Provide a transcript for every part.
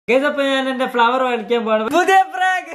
Guys അപ്പൊ ഞാൻ എന്റെ ഫ്ലവർ മേടിക്കാൻ പോവാണ് പുതിയ പ്രാങ്ക്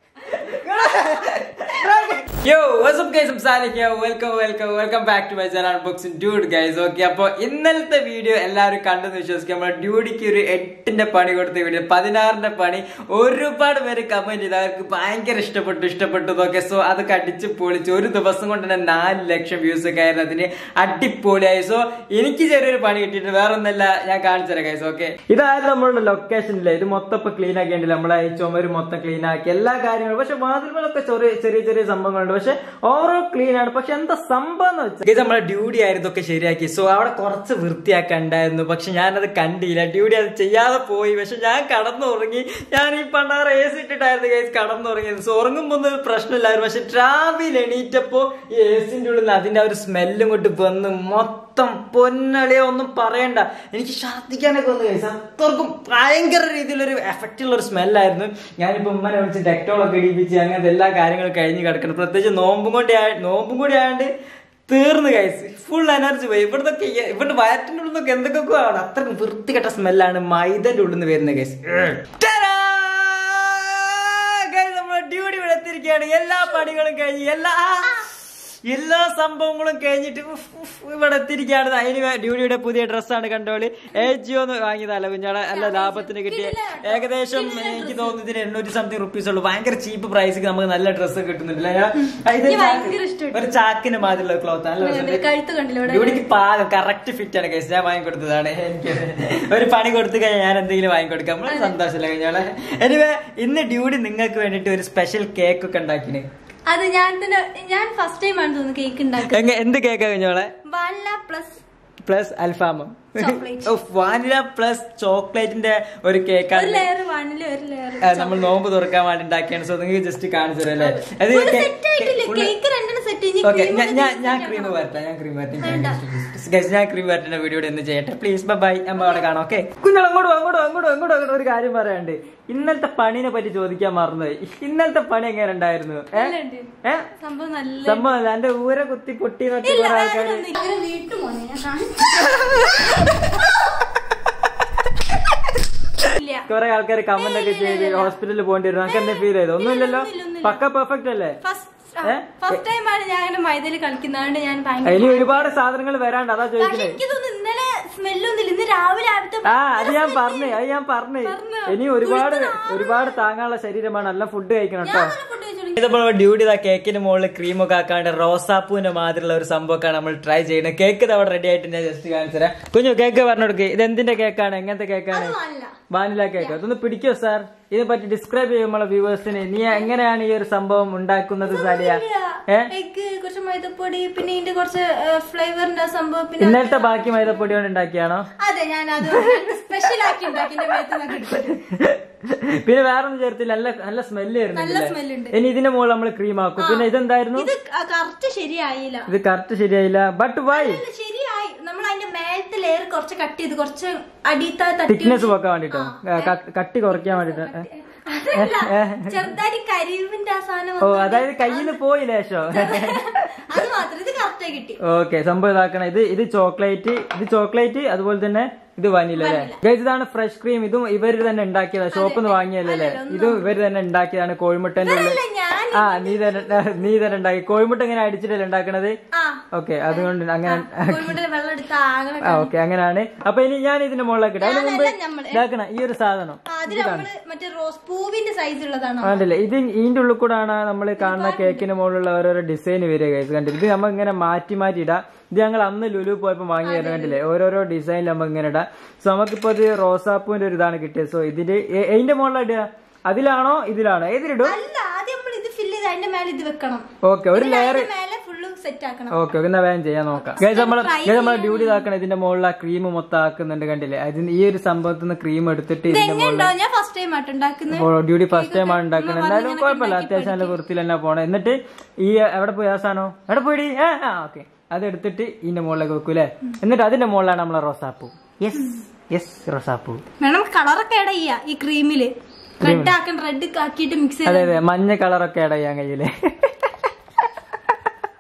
യോ വാട്സ്ആപ്പ് ഗൈസ് സംസാരിക്കുക welcome welcome welcome back to my channel books dude guys okay അപ്പൊ ഇന്നലത്തെ വീഡിയോ എല്ലാവരും കണ്ടെന്ന് വിശ്വസിക്കുക നമ്മുടെ ഡ്യൂഡിക്ക് ഒരു എട്ടിന്റെ പണി കൊടുത്ത വീഡിയോ പതിനാറിന്റെ പണി ഒരുപാട് പേര് കമന്റ് ചെയ്ത് അവർക്ക് ഭയങ്കര ഇഷ്ടപ്പെട്ടു ഇഷ്ടപ്പെട്ടു ഓക്കെ സോ അത് കടിച്ച് പൊളിച്ച് ഒരു ദിവസം കൊണ്ട് തന്നെ നാല് ലക്ഷം വ്യൂസ് ഒക്കെ ആയിരുന്നു അതിന് അടിപൊളിയായി സോ എനിക്ക് ചെറിയൊരു പണി കിട്ടിയിട്ട് വേറെ ഒന്നല്ല ഞാൻ കാണിച്ചു തരാം ഗൈസ് ഓക്കെ ഇതായത് നമ്മളുടെ ലൊക്കേഷനിലെ ഇത് മൊത്തം ഇപ്പൊ ക്ലീൻ ആക്കിയിട്ടില്ല നമ്മളെ ഈ ചുമര് മൊത്തം ക്ലീൻ ആക്കി എല്ലാ കാര്യങ്ങളും പക്ഷെ വാതിലുകളൊക്കെ ചെറിയ ചെറിയ ചെറിയ സംഭവങ്ങളുണ്ട് പക്ഷെ ഓവറോൾ ക്ലീൻ ആണ് പക്ഷെ എന്താ സംഭവം എന്ന് വെച്ചാൽ ഇത് നമ്മളെ ഡ്യൂട്ടി ആയിരുന്നു ഒക്കെ ശരിയാക്കി സോ അവിടെ കുറച്ച് വൃത്തിയാക്കണ്ടായിരുന്നു പക്ഷെ ഞാനത് കണ്ടില്ല ഡ്യൂട്ടി അത് ചെയ്യാതെ പോയി പക്ഷെ ഞാൻ കടന്നുറങ്ങി ഞാൻ ഈ പണ്ടാറ് എ സി ഇട്ടിട്ടായിരുന്നു ഗൈസ് കടന്നുറങ്ങിയത് സോ ഉറങ്ങുമ്പോൾ ഒന്നും ഒരു പ്രശ്നമില്ലായിരുന്നു പക്ഷെ രാവിലെ എണീറ്റപ്പോ ഈ എ സിന്റെ ഉള്ളിൽ നിന്ന് അതിന്റെ ആ ഒരു സ്മെല്ലും കൊണ്ട് വന്ന് മൊത്തം പൊന്നളിയോ ഒന്നും പറയണ്ട എനിക്ക് ഛർദ്ദിക്കാനൊക്കെ വന്നു കഴിച്ചു അത്രക്കും ഭയങ്കര രീതിയിലൊരു എഫക്റ്റ് ഉള്ള ഒരു സ്മെല്ലായിരുന്നു ഞാനിപ്പോ ഉമ്മനെ വിളിച്ച് ഡെക്ടോളൊക്കെ ഇടിപ്പിച്ച് അങ്ങനത്തെ എല്ലാ കാര്യങ്ങളും കഴിഞ്ഞ് കിടക്കണം പ്രത്യേകിച്ച് നോമ്പും കൊണ്ട് ആയ- നോമ്പും കൂടി ആയതുകൊണ്ട് തീർന്നു കഴിച്ച് ഫുൾ എനർജി പോയി ഇവിടുന്നൊക്കെ ഈ- ഇവിടുന്ന് വയറ്റിന്റെ ഉള്ളിൽ നിന്നൊക്കെ എന്തൊക്കെ ആണ് അത്രക്കും വൃത്തികെട്ട സ്മെല്ലാണ് മൈദന്റെ ഉള്ളിൽ നിന്ന് വരുന്ന കേസ് നമ്മുടെ ഡ്യൂട്ടി ഇവിടെ എത്തിയിരിക്കുകയാണ് എല്ലാ പണികളും കഴിഞ്ഞ് എല്ലാ എല്ലാ സംഭവങ്ങളും കഴിഞ്ഞിട്ട് ഉഫ് ഉഫ് ഇവിടെ എത്തിയിരിക്കുകയാണ് അതിന് വേ- ഡ്യൂഡിയുടെ പുതിയ ഡ്രസ്സാണ് കണ്ടോളി ഏജിയോ എന്ന് വാങ്ങിയതല്ല കുഞ്ഞാടെ നല്ല ലാഭത്തിന് കിട്ടിയ ഏകദേശം എനിക്ക് തോന്നുന്നു ഇതിന് എണ്ണൂറ്റി സംതിങ് റുപ്പീസ് ഉള്ളൂ ഭയങ്കര ചീപ്പ് പ്രൈസിൽ നമുക്ക് നല്ല ഡ്രസ്സ് കിട്ടുന്നുണ്ടല്ലേ ഇത് എനിക്ക് ഭയങ്കര ഇഷ്ടപ്പെട്ടു. ഒരു ചാക്കിന് മാതിരിയുള്ള ക്ലോത്ത് നല്ല കണ്ടില്ലേ? കഴുത്ത് കണ്ടില്ലേ ഇവിടെ? ഡ്യൂഡിക്ക് പാകം കറക്റ്റ് ഫിറ്റ് ആണ് കേസ് ഞാൻ വാങ്ങിക്കൊടുത്തതാണ് എനിക്ക് ഒരു പണി കൊടുത്തു കഴിഞ്ഞാൽ ഞാൻ എന്തെങ്കിലും വാങ്ങിക്കൊടുക്കാം നമ്മള് സന്തോഷമില്ല കഴിഞ്ഞാളെ എനിവേ ഇന്ന് ഡ്യൂഡി നിങ്ങൾക്ക് വേണ്ടിട്ട് ഒരു സ്പെഷ്യൽ കേക്ക് ഒക്കെ ഉണ്ടാക്കിന് അത് ഞാൻ തന്നെ ഞാൻ ഫസ്റ്റ് ടൈം ആണ് തോന്നുന്നു കേക്ക് ഉണ്ടാക്കുന്നത് എങ്ങ- എന്ത് കേക്കാ കഴിഞ്ഞോളെ വാനില പ്ലസ് പ്ലസ് അൽഫാമും Chocolate. വാനില പ്ലസ് ചോക്ലേറ്റിന്റെ ഒരു ഒരു കേക്കാണ് ലെയർ വാനില ഒരു ലെയർ ആ, നമ്മൾ നോമ്പ് തുറക്കാൻ വേണ്ടി ഉണ്ടാക്കിയാണ് സോ നിങ്ങൾക്ക് ജസ്റ്റ് കാണിച്ചു തരാം അല്ലേ അത് സെറ്റ് ആയിട്ടില്ല കേക്ക് രണ്ടെണ്ണം സെറ്റ് ഓക്കെ ഞാൻ ഞാൻ ക്രീം വരട്ടെ ഞാൻ ക്രീം വരട്ടെ Guys, ഞാൻ ക്രീം വരട്ടെ വീഡിയോ എന്ന് ചെയ്യട്ടെ പ്ലീസ് ബൈ അമ്മ അവിടെ കാണാം ഓക്കെ കുഞ്ഞാൾ അങ്ങോട്ടും അങ്ങോട്ടും അങ്ങോട്ടും അങ്ങോട്ടും അങ്ങോട്ടും ഒരു കാര്യം പറയാണ്ട് ഇന്നലത്തെ പണിനെ പറ്റി ചോദിക്കാൻ മറന്നുപോയി ഇന്നലത്തെ പണി എങ്ങനെ ഉണ്ടായിരുന്നു ഏ ഏ സംഭവം നല്ല സംഭവം അല്ല എന്റെ ഊര കുത്തി പൊട്ടി നോക്കി ഇല്ല കുറെ വേറെ ആൾക്കാർ ഒന്നും ഇങ്ങനെ വീട്ടു മോനെ ഞാൻ കാണിച്ചു ഇല്ല കുറെ ആൾക്കാർ കമന്റ് ഒക്കെ ചെയ്ത് ഹോസ്പിറ്റലിൽ പോകേണ്ടി വരും നമുക്ക് എന്താ ഫീൽ ചെയ്തു ഒന്നുമില്ലല്ലോ ഒന്നുമില്ല, ഒന്നുമില്ല. പക്ക പെർഫെക്റ്റ് അല്ലേ ഫസ്റ്റ് ഏ? ഫസ്റ്റ് ടൈം ആണ് ഞാൻ അങ്ങനെ മൈദയിൽ കളിക്കുന്നതുകൊണ്ട് ഞാൻ ഭയങ്കര ഇനി ഒരുപാട് സാധനങ്ങൾ വരാണ്ട് അതാ പക്ഷെ ചോദിക്കുന്നത് എനിക്ക് തോന്നുന്നു ഇന്നലെ സ്മെല്ലൊന്നുമില്ല ഇന്ന് രാവിലെ ആദ്യത്തെ ആ അത് ഞാൻ പറഞ്ഞേ അത് ഞാൻ പറഞ്ഞേ ഇനി ഒരുപാട് ഒരുപാട് താങ്ങാനുള്ള ശരീരമാണ് നല്ല ഫുഡ് കഴിക്കണം കേട്ടോ ഫുഡ് കഴിച്ചോളൂ ഇതിപ്പോൾ ഡ്യൂട്ടി ഇതാ കേക്കിന് മുകളിൽ ക്രീമൊക്കെ ആക്കാണ്ട് റോസാപ്പൂവിന്റെ മാതിരിയുള്ള ഒരു സംഭവമൊക്കെ നമ്മൾ ട്രൈ ചെയ്യുന്നത് കേക്ക് ഇത് അവിടെ റെഡി ആയിട്ട് ഞാൻ ജസ്റ്റ് കാണിച്ചു തരാം കുഞ്ഞു കേക്ക് പറഞ്ഞു കൊടുക്ക് ഇത് എന്തിന്റെ കേക്കാണ് എങ്ങനത്തെ കേക്കാണ് വാനില. വാനില കേക്ക് അതൊന്ന് പിടിക്കോ സാർ ഇതിനെ പറ്റി ഡിസ്ക്രൈബ് ചെയ്യും നമ്മളെ വ്യൂവേഴ്സിന് നീ എങ്ങനെയാണ് ഈ ഒരു സംഭവം ഉണ്ടാക്കുന്നത് സാലിയ ഏ എഗ് കുറച്ച് മൈദപ്പൊടി പിന്നെ ഇതിന്റെ കുറച്ച് ഫ്ലേവറിന്റെ സംഭവം പിന്നെ ഇന്നലത്തെ ബാക്കി മൈദപ്പൊടി കൊണ്ട് ഉണ്ടാക്കിയാണോ അതെ ഞാൻ അത് സ്പെഷ്യൽ ആക്കി ഉണ്ടാക്കി എന്റെ മേത്ത് നിന്നൊക്കെ എടുത്തിട്ട്. പിന്നെ വേറെ ഒന്നും ചേർത്തില്ല നല്ല നല്ല സ്മെല്ല് നല്ല വരുന്നില്ലേ സ്മെൽ ഉണ്ട് ഇനി ഇതിന്റെ മുകളിൽ നമ്മൾ ക്രീം ആക്കും പിന്നെ ഇതെന്തായിരുന്നു ഇത് കറക്റ്റ് ശരിയായില്ല ഇത് കറക്റ്റ് ശരിയായില്ല ബട്ട് വൈ അല്ല, ശരിയായി നമ്മൾ അതിന്റെ മേലത്തെ ലെയർ കുറച്ച് കട്ട് ചെയ്ത് കുറച്ച് അടിയത്താ തട്ടി തിക്നെസ് പോക്കാൻ വേണ്ടിട്ടോ കട്ടി കുറയ്ക്കാൻ വേണ്ടിട്ടോ ഏ? അതല്ല ചെറുതായിട്ട് കരിവിന്റെ ആ സാധനം ഓ വന്ന് അതായത് കയ്യിൽ നിന്ന് പോയി ലേശോ അത് മാത്രം ഇത് കറക്റ്റ് കിട്ടി ഓക്കെ സംഭവം ഇതാക്കണം ഇത് ഇത് ചോക്ലേറ്റ് ഇത് ചോക്ലേറ്റ് അതുപോലെ തന്നെ ഇത് വനില അല്ലേ ഗൈസ് ഇതാണ് ഫ്രഷ് ക്രീം ഇതും ഇവർ തന്നെ ഉണ്ടാക്കിയതാ ഷോപ്പിൽ നിന്ന് വാങ്ങിയല്ലേ ഇതും ഇവർ തന്നെ ഉണ്ടാക്കിയതാണ് കോഴിമുട്ടന്റെ ഉള്ളിൽ അല്ല ഞാൻ ആ നീ തന്നെ നീ തന്നെ ഉണ്ടാക്കി കോഴിമുട്ട ഇങ്ങനെ അടിച്ചിട്ടല്ലേ ഉണ്ടാക്കണത് ആ ഓക്കെ അതുകൊണ്ട് അങ്ങനെ കോഴിമുട്ട വെള്ളം എടുത്ത ആകെ ആ ഓക്കെ അങ്ങനെയാണ് അപ്പൊ ഇനി ഞാൻ ഇതിന്റെ മുകളിലേക്ക് ഇടാം അതിന് മുമ്പ് അതെല്ലാം നമ്മള് ഇതാക്കണം ഈ ഒരു സാധനം അതിൽ നമ്മള് മറ്റേ റോസ് പൂവിന്റെ സൈസ് ഉള്ളതാണ് അതല്ലേ ഇത് ഇതിന്റെ ഉള്ളിൽ കൂടാണ് നമ്മൾ കാണുന്ന കേക്കിന് മുകളിലുള്ള ഓരോരോ ഡിസൈൻ വരിക ഗൈസ് കണ്ടില്ല ഇത് നമ്മൾ ഇങ്ങനെ മാറ്റി മാറ്റി ഇടാം ഇത് ഞങ്ങൾ അന്ന് ലുലു പോയപ്പോ വാങ്ങി തരുന്നത് കണ്ടില്ലേ ഓരോരോ ഡിസൈനിൽ നമുക്ക് ഇങ്ങനെ ഇടാം സോ നമുക്കിപ്പോ ഇത് റോസാപ്പൂവിന്റെ ഒരു ഇതാണ് കിട്ടിയത് സോ ഇതില് എ- ഇതിന്റെ മുകളിലാണ് ഇടുക അതിലാണോ ഇതിലാണോ ഏതിലിടും അല്ല ആദ്യം നമ്മൾ ഇത് ഫില്ല് ചെയ്ത് അതിന്റെ മേലെ ഇത് വെക്കണം ഓക്കെ ഒരു ലെയർ അതിന്റെ മേലെ ഫുള്ള് സെറ്റ് ആക്കണം ഓക്കെ എന്നാ വേഗം ചെയ്യാൻ നോക്കാം ഗൈസ് നമ്മള് ഗൈസ് നമ്മളെ ഡ്യൂട്ടി ഇതാക്കണം ഇതിന്റെ മുകളിൽ ആ ക്രീം മൊത്തം ആക്കുന്നുണ്ട് കണ്ടില്ലേ അതിന് ഈ ഒരു സംഭവത്തിൽ നിന്ന് ക്രീം എടുത്തിട്ട് ഇതിന്റെ എങ്ങനെയുണ്ടോ ഞാൻ ഫസ്റ്റ് ടൈം ആയിട്ട് ഉണ്ടാക്കുന്നത് ഡ്യൂട്ടി ഫസ്റ്റ് ടൈം ആണ് ഉണ്ടാക്കുന്നത് എന്തായാലും കുഴപ്പമില്ല അത്യാവശ്യം നല്ല വൃത്തിയിൽ തന്നെ പോണേ എന്നിട്ട് ഈ എവിടെ പോയി ആ സാധനം എവിടെ പോയി ആ ഓക്കെ അത് എടുത്തിട്ട് ഇതിന്റെ മുകളിലേക്ക് വെക്കൂലേ എന്നിട്ട് അതിന്റെ മുകളിലാണ് നമ്മളെ റോസാപ്പൂ യെസ് യെസ് റോസാപ്പൂ വേണം കളറൊക്കെ ആഡ് ചെയ്യാ ഈ ക്രീമില് റെഡ് ആക്കാൻ റെഡ് ആക്കിയിട്ട് മിക്സ് ചെയ്ത് അതെ അതെ മഞ്ഞ കളറൊക്കെ ആഡ് ചെയ്യാൻ കഴിയൂലേ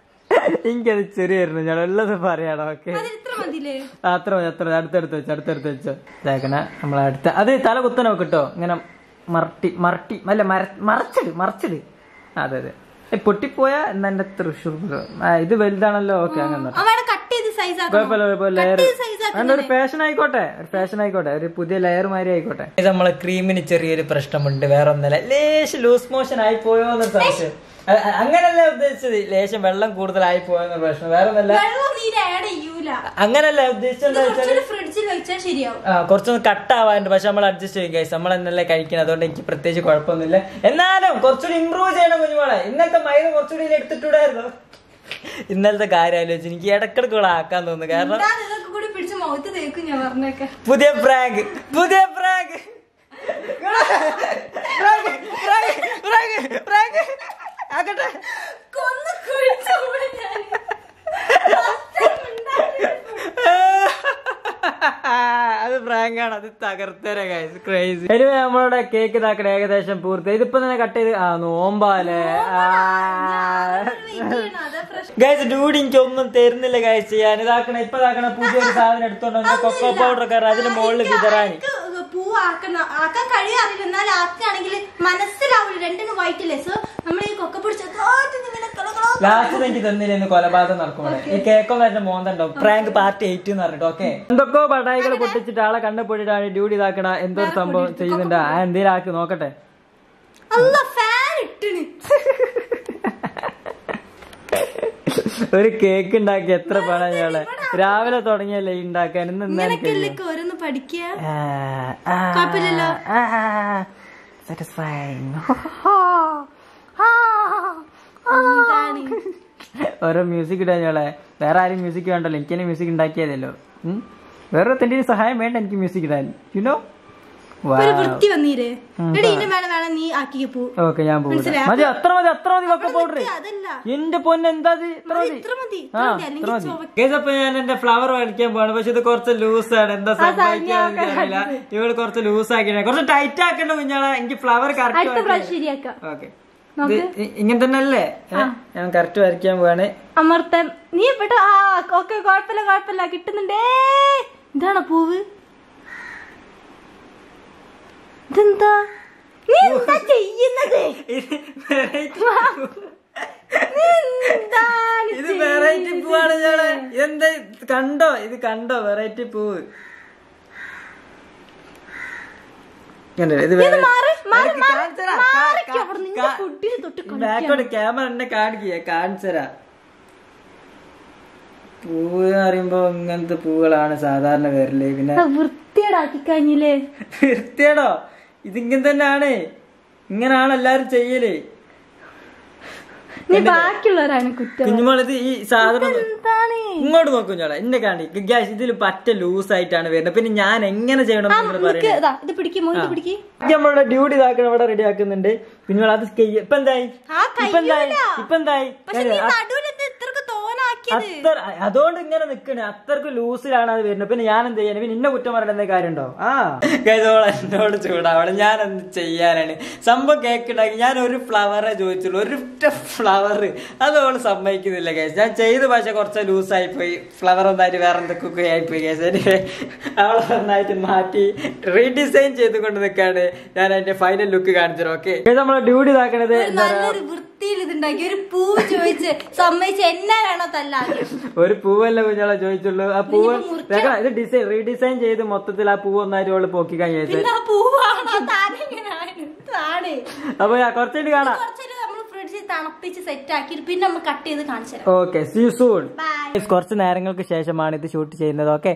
എനിക്കത് ചെറിയായിരുന്നു ഞാൻ ഉള്ളത് പറയാടോ ഓക്കെ അത് ഇത്ര മതിയില്ലേ അത്ര മതി അത്ര മതി. അടുത്തടുത്ത് വെച്ചോ അടുത്തടുത്ത് വെച്ചോ ഇതാക്കണ നമ്മളെ അടുത്ത അത് തല കുത്തനെ നോക്കിട്ടോ ഇങ്ങനെ മറട്ടി മറട്ടി അല്ല മര മറച്ചിട് മറച്ചിട് അതെ അതെ ഏ, പൊട്ടിപ്പോയാ എന്നാ എന്റെ തൃശ്ശൂർ പൂരം. ആ, ഇത് വലുതാണല്ലോ ഓക്കെ അങ്ങനെ അവിടെ കട്ട് ചെയ്ത് സൈസ് കുഴപ്പമില്ല കുഴപ്പമില്ല ലെയർ ചെയ്ത് size അതിന്റെ ഒരു ഫാഷൻ ആയിക്കോട്ടെ ഒരു ഫാഷൻ ആയിക്കോട്ടെ ഒരു പുതിയ ലെയർ മാതിരി ആയിക്കോട്ടെ ഇത് നമ്മളെ ക്രീമിന് ചെറിയൊരു പ്രശ്നമുണ്ട് വേറെ ഒന്നല്ല ലേശം ലൂസ് മോഷൻ ആയി പോയോ എന്നൊരു സംശയം അ- അ- അങ്ങനല്ല ഉദ്ദേശിച്ചത് ലേശം വെള്ളം കൂടുതലായി പോയെന്നൊരു പ്രശ്നം വേറെ ഒന്നല്ല വെള്ളം നീര് ആഡ് ചെയ്യൂല അങ്ങനല്ല ഉദ്ദേശിച്ചത് കുറച്ചുകൂടി ഫ്രിഡ്ജിൽ വെച്ചാൽ ശരിയാവും ആ കുറച്ചൊന്ന് കട്ടാവാറുണ്ട് പക്ഷെ നമ്മൾ അഡ്ജസ്റ്റ് ചെയ്യും ഗൈസ് നമ്മൾ എന്നല്ലേ കഴിക്കണം അതുകൊണ്ട് എനിക്ക് പ്രത്യേകിച്ച് കുഴപ്പമൊന്നുമില്ല എന്നാലും കുറച്ചുകൂടി ഇമ്പ്രൂവ് ചെയ്യണം കുഞ്ഞുമോളെ ഇന്നത്തെ മൈദ കുറച്ചുകൂടി ഇതിൽ എടുത്തിട്ടൂടായിരുന്നു ഇന്നലത്തെ കാര്യം ആലോചിച്ച് എനിക്ക് ഇടക്കിടക്ക് ഇവിടെ ആക്കാൻ തോന്നുന്നു കാരണം ഇതാ ഇതൊക്കെ കൂടി പിടിച്ച് മുഖത്ത് തേക്കും ഞാൻ പറഞ്ഞേക്കെ പുതിയ പ്രാങ്ക് പുതിയ പ്രാങ്ക് ആക്കട്ടെ കൊന്ന് കുഴിച്ചോളെ ഞാൻ അത് പ്രാങ്കാണ് അത് തകർത്തര ക്രൈസി എനിവേ നമ്മളുടെ കേക്ക് ഇതാക്കണ ഏകദേശം പൂർത്തി ഇതിപ്പോ തന്നെ കട്ട് ചെയ്ത് ആ നോമ്പാലേ ഗൈസ് ഡൂഡ് എനിക്ക് ഒന്നും തരുന്നില്ല ഗൈസ് ചെയ്യാൻ ഇതാക്കണ ഇപ്പൊ ഇതാക്കണ പുതിയൊരു സാധനം എടുത്തോണ്ട് വന്ന് കൊക്കോ പൗഡർ ഒക്കെ അതിന് മുകളിൽ വിതറാനി പൂ ആക്കുന്ന ആക്കാൻ കഴിയാറില്ല എന്നാൽ ആക്കുകയാണെങ്കിൽ മനസ്സിലാവില്ല രണ്ടിനും വൈറ്റില്ലേ സോ നമ്മൾ ഈ കൊക്ക പിടിച്ച് ഇങ്ങനെ കളകളോ ലാസ്റ്റ് എനിക്ക് തന്നില്ല കൊലപാതകം നടക്കുമ്പോൾ ഈ കേക്കൊന്നും എന്റെ മോന്തണ്ടാവും പ്രാങ്ക് പാർട്ടി എയ്റ്റ് എന്ന് പറഞ്ഞിട്ട് ഓക്കെ എന്തൊക്കെയോ പടായികൾ പൊട്ടിച്ചിട്ട് ആളെ കണ്ടപ്പോയിട്ടാണ് ഡ്യൂട്ടി ഇതാക്കണ എന്തോ ഒരു സംഭവം ചെയ്യുന്നുണ്ട് ആ എന്തേലും ആക്കി നോക്കട്ടെ അല്ല ഫാൻ ഇട്ടിന് ഒരു കേക്ക് ഉണ്ടാക്കി എത്ര പണം ഞങ്ങള് രാവിലെ തുടങ്ങിയല്ലേ ഈ ഉണ്ടാക്കാൻ ഇന്ന് എന്താണ് ഇങ്ങനൊക്കെ ഓരോന്ന് പഠിക്കുക കുഴപ്പമില്ലല്ലോ സാറ്റിസ്ഫൈങ് എന്താണ് ഓരോ മ്യൂസിക് ഇടാൻ ഞങ്ങളെ വേറെ ആരും മ്യൂസിക് വേണ്ടല്ലോ എനിക്ക് തന്നെ മ്യൂസിക് ഉണ്ടാക്കിയതല്ലോ ഉം. വേറെ തെന്റെ സഹായം വേണ്ട എനിക്ക് മ്യൂസിക് ഇടാൻ യുനോ ഒരു വൃത്തി വന്നീര് എടി ഇതിന്റെ മേലെ വേണം നീ ആക്കിയ പൂ ഓക്കെ ഞാൻ പോകും മനസ്സിലായോ? മതി അത്ര മതി അത്ര മതി കൊക്ക പൗഡർ അതല്ല എന്റെ പൊന്ന് എന്താ ഇത്? ഇത്ര മതി ഇത്ര മതി ആ ഇത്ര മതി. ഇത്ര അല്ലെങ്കിൽ മതി കേസ് അപ്പൊ ഞാൻ എന്റെ ഫ്ലവർ മേടിക്കാൻ പോവാണ് പക്ഷെ ഇത് കുറച്ച് ലൂസ് ആണ് എന്താ സംഭവിക്കാന്ന് അറിയില്ല ഇവള് കുറച്ച് ലൂസ് ആക്കിയാണ് കുറച്ച് ടൈറ്റ് ആക്കണ്ട കുഞ്ഞാളെ എനിക്ക് ഫ്ലവർ അടുത്ത കറക്റ്റ് പ്രാവശ്യം ശരിയാക്കാം ഓക്കെ ഇങ്ങനെ തന്നെ അല്ലേ ഏ? ഞാൻ കറക്റ്റ് വരയ്ക്കാൻ പോവാണ് അമർത്താൻ നീ ഇവിടെ ആ ഓക്കെ കുഴപ്പമില്ല കുഴപ്പമില്ല കിട്ടുന്നുണ്ടേ ഇതാണോ പൂവ് ഇതെന്താ നീ എന്താ ചെയ്യുന്നത് ഇത് variety നീ എന്താണ് ഇത് വെറൈറ്റി പൂവാണ് ഞങ്ങളെ എന്താ ഇത് കണ്ടോ ഇത് കണ്ടോ വെറൈറ്റി പൂവ് കണ്ടോ? ഇത് ഇത് variety- മാറ്, മാറ്, എനിക്ക് മാറ്. കാണിച്ചുതരാം. മാറിക്ക് കാ- അവിടുന്ന്. നിന്റെ കാ- ഫുഡിന് തൊട്ട് കളിക്കാൻ. ബാക്കോട്ട് ക്യാമറ എന്നെ കാണിക്കുക കാണിച്ചരാ പൂവ് എന്ന് പറയുമ്പോ ഇങ്ങനത്തെ പൂവുകളാണ് സാധാരണ വരല് പിന്നെ ആ വൃത്തിയേടാക്കി കഴിഞ്ഞില്ലേ വൃത്തിയാടോ ഇതിങ്ങനെ തന്നെയാണ് ഇങ്ങനാണ് എല്ലാരും ചെയ്യല് നീ ബാക്കിയുള്ളവരാണ് കുറ്റം കുഞ്ഞുമോൾ ഇത് ഈ സാധനം എന്താണ് ഇങ്ങോട്ട് നോക്കും ഞാളെ എന്നെ കാണി ഗ്യാസ് ഇതിൽ പറ്റ ലൂസ് ആയിട്ടാണ് വരുന്നത് പിന്നെ ഞാൻ എങ്ങനെ ചെയ്യണം നിങ്ങൾ നിനക്ക് പറയുന്നത് ഇതാ ഇത് പിടിക്ക് മോഹിത് പിടിക്ക് നമ്മളുടെ ഡ്യൂട്ടി ഇതാക്കണം ഇവിടെ റെഡി ആക്കുന്നുണ്ട് കുഞ്ഞുമോൾ അത് സ്കെയ് ഇപ്പൊ എന്തായി ആ ഇപ്പൊ എന്തായി കഴിയൂല ഇപ്പൊ എന്തായി പക്ഷെ നീ നടുവിലെന്ത് ഇത്രക്ക് തോനാക്കിയത് അത്ര അതുകൊണ്ട് ഇങ്ങനെ നിക്കണേ അത്രക്ക് ലൂസിലാണ് അത് വരുന്നത് പിന്നെ ഞാൻ എന്ത് ചെയ്യാൻ പിന്നെ ഇന്ന കുറ്റം പറയേണ്ട കാര്യമുണ്ടോ ആ ഗൈസോൾ എന്നോട് ചൂടാവണം ഞാൻ എന്ത് ചെയ്യാനാണ് സംഭവം കേക്ക് ഉണ്ടാക്കി ഞാൻ ഒരു ഫ്ലവറെ ചോദിച്ചുള്ളൂ ഒരു ഫ്ലവർ അതോള് സമ്മതിക്കുന്നില്ല ഗൈസ് ഞാൻ ചെയ്ത് പക്ഷെ കുറച്ച് ലൂസായി പോയി ഫ്ലവർ ഒന്നായിട്ട് വേറെ എന്തൊക്കെ ആയിപ്പോയി ഗൈസ് അവളെ നന്നായിട്ട് മാറ്റി റീഡിസൈൻ ചെയ്തുകൊണ്ട് നിൽക്കാണ് ഞാൻ അതിന്റെ ഫൈനൽ ലുക്ക് കാണിച്ചത് ഓക്കെ നമ്മളെ ഡ്യൂട്ടി ഇതാക്കണത് ഒരു നല്ലൊരു വൃത്തിയിൽ ഇതുണ്ടാക്കി ഒരു പൂവ് ചോദിച്ച് സമ്മതിച്ച് എന്നെ വേണോ തല്ലാദ്യം ഒരു പൂവല്ല കുഞ്ഞോളെ ചോദിച്ചുള്ളൂ ആ പൂവ് ഇതാക്കണം, ഇത് ഡിസൈൻ റീഡിസൈൻ ചെയ്ത് മൊത്തത്തിൽ ആ പൂവ് ഒന്നായിട്ട് അവള് പൊക്കി കഴിഞ്ഞത് പിന്നെ ആ പൂവാണോ താനെങ്ങനെയാണ് എന്താണ് അപ്പൊ ഞാൻ കുറച്ചുകൂടി കാണാം കുറച്ചൊരു നമ്മൾ ഫ്രിഡ്ജിൽ തണുപ്പിച്ച് സെറ്റ് ആക്കിയിട്ട് പിന്നെ നമ്മൾ കട്ട് ചെയ്ത് കാണിച്ചു തരാം ഓക്കെ സീ സൂൺ ബൈ കുറച്ച് നേരങ്ങൾക്ക് ശേഷമാണ് ഇത് ഷൂട്ട് ചെയ്യുന്നത് ഓക്കെ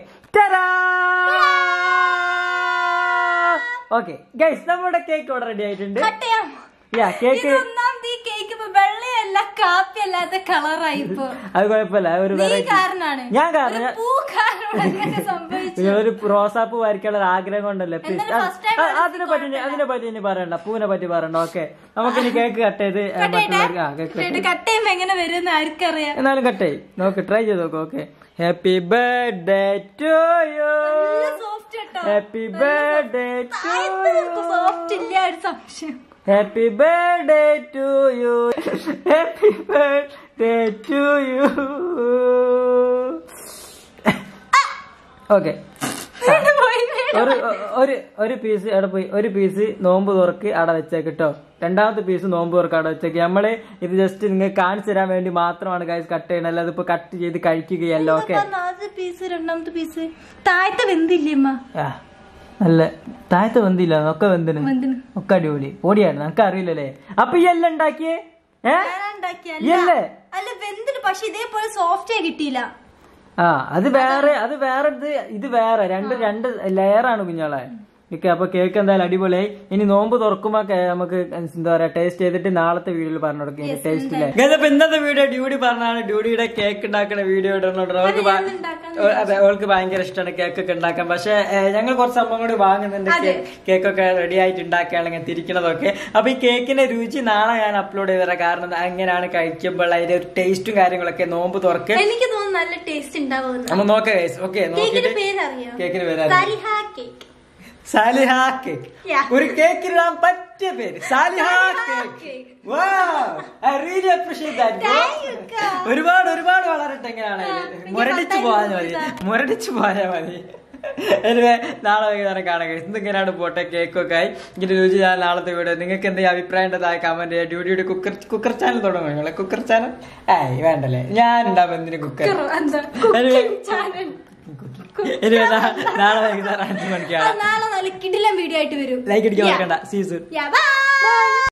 ഓക്കെ ഗൈസ് നമ്മുടെ കേക്ക് ഇവിടെ റെഡി ആയിട്ടുണ്ട് കട്ട് ചെയ്യാം യാ കേക്ക് ഒന്നാമത് ഈ കേക്ക് ഇപ്പൊ വെള്ളയല്ല കാപ്പിയല്ലാത്ത കളറായി ഇപ്പൊ അത് കുഴപ്പമില്ല അത് ഒരു നീ വെറൈറ്റി കാരണാണ് ഞാൻ കാരണം ഞാൻ- പൂ കാരണം അങ്ങനെ സംഭവിച്ചു നിങ്ങളൊരു റോസാപ്പൂ വരയ്ക്കാനുള്ള ഒരു ആഗ്രഹം കൊണ്ടല്ലേ പ്ലീസ് എന്തായാലും first time അതിനെ പറ്റി ഇനി- അതിനെ പറ്റി ഇനി പറയണ്ട പൂവിനെ പറ്റി പറയണ്ട ഓക്കെ നമുക്ക് ഇനി കേക്ക് കട്ട് ചെയ്ത് ഏ, മറ്റുള്ളവർക്ക് ആ കേക്ക് കട്ട് ചെയ്യുമ്പോ എങ്ങനെ വരും ആർക്കറിയാം എന്നാലും കട്ടേ നോക്ക് ട്രൈ ചെയ്ത് നോക്ക് okay happy birthday to you soft കേട്ടോ ഹാപ്പി ബർത്ത്ഡേ ടു സോഫ്റ്റ് ഇല്ല ഒരു സംശയം happy birthday to you happy birthday to you okay ഒരു ഒരു ഒരു പീസ് അവിടെ പോയി ഒരു പീസ് നോമ്പ് തുറക്ക് അവിടെ വെച്ചേക്ക് കേട്ടോ രണ്ടാമത്തെ പീസ് നോമ്പ് തുറക്ക് അവിടെ വെച്ചേക്ക് നമ്മള് ഇത് ജസ്റ്റ് നിങ്ങൾക്ക് കാണിച്ചു തരാൻ വേണ്ടി മാത്രമാണ് ഗൈസ് കട്ട് ചെയ്യണത് അല്ലാതെ ഇപ്പൊ കട്ട് ചെയ്ത് കഴിക്കുകയല്ല ഓക്കെ ആദ്യത്തെ പീസ് രണ്ടാമത്തെ പീസ് താഴത്തെ വെന്തില്ലേ അമ്മ നല്ല താഴത്തെ വെന്തില്ല ഒക്കെ വെന്തിന് വെന്തിന് ഒക്കെ അടിപൊളി പൊടിയാണ് നമുക്ക് അറിയില്ലല്ലേ അപ്പൊ ഈ എല്ലാം ഉണ്ടാക്കിയേ ഏ ഞാനുണ്ടാക്കിയ ഈ അല്ലേ അല്ല വെന്തിന് പക്ഷെ ഇതേപോലെ സോഫ്റ്റ് ആയി കിട്ടിയില്ല ആ അത് വേറെ അത് വേറെ ഇത് ഇത് വേറെ രണ്ട് രണ്ട് ലെയറാണ് കുഞ്ഞോളെ ഓക്കെ അപ്പൊ കേക്ക് എന്തായാലും അടിപൊളിയായി ഇനി നോമ്പ് തുറക്കുമ്പോ കേ- നമുക്ക് എന്താ പറയാ ടേസ്റ്റ് ചെയ്തിട്ട് നാളത്തെ വീഡിയോയിൽ പറഞ്ഞു കൊടുക്കും ടേസ്റ്റ് ഇല്ല അപ്പൊ ഇന്നത്തെ വീഡിയോ ഡ്യൂഡി പറഞ്ഞാണ് ഡ്യൂഡിയുടെ കേക്ക് ഉണ്ടാക്കുന്ന വീഡിയോ ഇടുന്നുണ്ട് അവൾക്ക് ഭ- ഓ, അതെ അവൾക്ക് ഭയങ്കര ഇഷ്ടമാണ് കേക്ക് ഒക്കെ ഉണ്ടാക്കാൻ പക്ഷെ ഞങ്ങൾ കുറച്ച് സംഭവം കൂടി വാങ്ങുന്നുണ്ട് കേക്കൊക്കെ റെഡി ആയിട്ട് ഉണ്ടാക്കുകയാണെങ്കിൽ തിരിക്കണതൊക്കെ അപ്പൊ ഈ കേക്കിന്റെ രുചി നാളെ ഞാൻ അപ്ലോഡ് ചെയ്ത് തരാം കാരണം എങ്ങനെയാണ് കഴിക്കുമ്പോൾ അതിന്റെ ഒരു ടേസ്റ്റും കാര്യങ്ങളൊക്കെ നോമ്പ് തുറക്ക് എനിക്ക് തോന്നുന്നു നല്ല ടേസ്റ്റ് ഉണ്ടാവുമെന്ന് നമ്മൾ നോക്കാം ഓക്കെ കേക്കിന്റെ നോക്കിയിട്ട് പേരറിയോ കേക്കിന് പേരാ Sariha cake Saliha cake Yeah. ഒരു കേക്കിനിടാൻ പറ്റിയ പേര് Saliha cake cake. I really appreciate Thank you, that God. ഒരുപാട് ഒരുപാട് വളരട്ടെ എങ്ങനെയാണ് പിന്നെ മുരടിച്ചു പത്തായി പോയാൽ മതി കൊടുത്താ. മുരടിച്ചു പോയാൽ മതി എനിവേ നാളെ വൈകുന്നേരം കാണാൻ കഴിയും ഇന്നിങ്ങനെയാണ് പോട്ടെ കേക്കൊക്കെ ആയി ഇതിന്റെ രുചി ഞാൻ നാളത്തെ വീഡിയോ നിങ്ങൾക്ക് എന്തെങ്കിലും അഭിപ്രായം താഴെ കമന്റ് ചെയ്യുക ഡ്യൂട്ടിയുടെ കുക്കർ കുക്കർ ചാനൽ തുടങ്ങും നിങ്ങളെ കുക്കർ ചാനൽ ഏയ് വേണ്ടല്ലേ ഞാൻ ഉണ്ടാവും എന്തിന് കുക്കർ എന്താ Anyway, ചാനൽ എനിവേ നാളെ വൈകുന്നേരം അഞ്ചു മണിക്കാണ് നാളെ നല്ല കിടിലം വീഡിയോ ആയിട്ട് വരും ലൈക്ക് അടിക്കാൻ മറക്കണ്ട സീസൺ Yeah, bye.